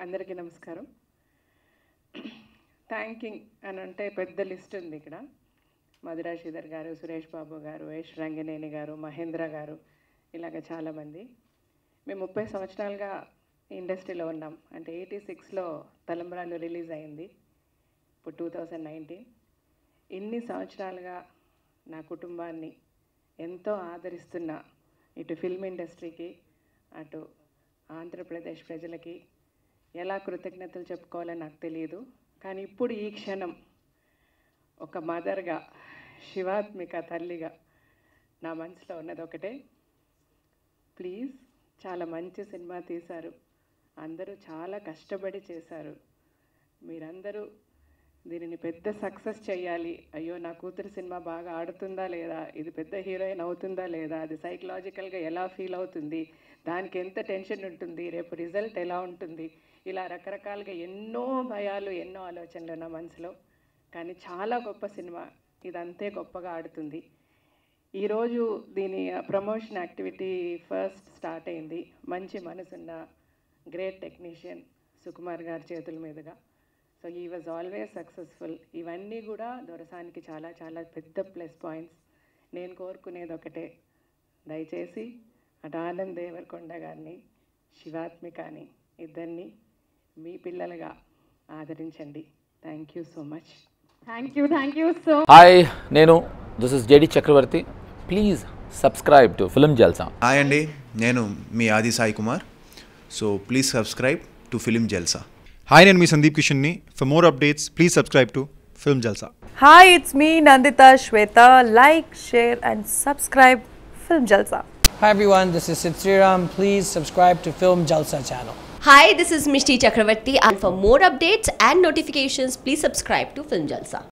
అందరికీ నమస్కారం థ్యాంకింగ్ అని అంటే పెద్ద లిస్ట్ ఉంది ఇక్కడ మధురా శ్రీధర్ గారు సురేష్ బాబు గారు యష్ రంగినేని గారు మహేంద్ర గారు ఇలాగ చాలామంది మేము ముప్పై సంవత్సరాలుగా ఈ ఇండస్ట్రీలో ఉన్నాం అంటే ఎయిటీ సిక్స్లో తలంబ్రాలు రిలీజ్ అయింది ఇప్పుడు టూ థౌజండ్ నైన్టీన్ ఇన్ని సంవత్సరాలుగా నా కుటుంబాన్ని ఎంతో ఆదరిస్తున్న ఇటు ఫిల్మ్ ఇండస్ట్రీకి అటు ఆంధ్రప్రదేశ్ ప్రజలకి ఎలా కృతజ్ఞతలు చెప్పుకోవాలో నాకు తెలియదు కానీ ఇప్పుడు ఈ క్షణం ఒక మదర్గా శివాత్మిక తల్లిగా నా మనసులో ఉన్నది ఒకటే ప్లీజ్ చాలా మంచి సినిమా తీశారు అందరూ చాలా కష్టపడి చేశారు మీరందరూ దీనిని పెద్ద సక్సెస్ చేయాలి అయ్యో నా కూతురు సినిమా బాగా ఆడుతుందా లేదా ఇది పెద్ద హీరోయిన్ అవుతుందా లేదా అది సైకలాజికల్గా ఎలా ఫీల్ అవుతుంది దానికి ఎంత టెన్షన్ ఉంటుంది రేపు రిజల్ట్ ఎలా ఉంటుంది ఇలా రకరకాలుగా ఎన్నో భయాలు ఎన్నో ఆలోచనలు నా మనసులో కానీ చాలా గొప్ప సినిమా ఇదంతే గొప్పగా ఆడుతుంది ఈరోజు దీని ప్రమోషన్ యాక్టివిటీ ఫస్ట్ స్టార్ట్ అయింది మంచి మనసున్న గ్రేట్ టెక్నీషియన్ సుకుమార్ గారి చేతుల మీదుగా సో ఈ వాజ్ ఆల్వేస్ సక్సెస్ఫుల్ ఇవన్నీ కూడా దొరసానికి చాలా చాలా పెద్ద ప్లస్ పాయింట్స్ నేను కోరుకునేది ఒకటే దయచేసి అటు ఆనంద్ దేవరకొండ గారిని శివాత్మికాని ఇద్దరిని మీ పిల్లలుగా ఆదరించండి thank you so much thank you thank you so hi నేను this is J D Chakravarthy please subscribe to film Jalsa hi అండి నేను మీ Aadi Sai Kumar so please subscribe to film Jalsa hi నేను మీ సందీప్ కిషన్ని for more updates please subscribe to film Jalsa Hi, it's me Nandita Shweta. Like, share, and subscribe Film Jalsa. Hi everyone, this is Sid Sriram. Please subscribe to Film Jalsa channel. Hi, this is Mishti Chakravarti and for more updates and notifications, please subscribe to Film Jalsa.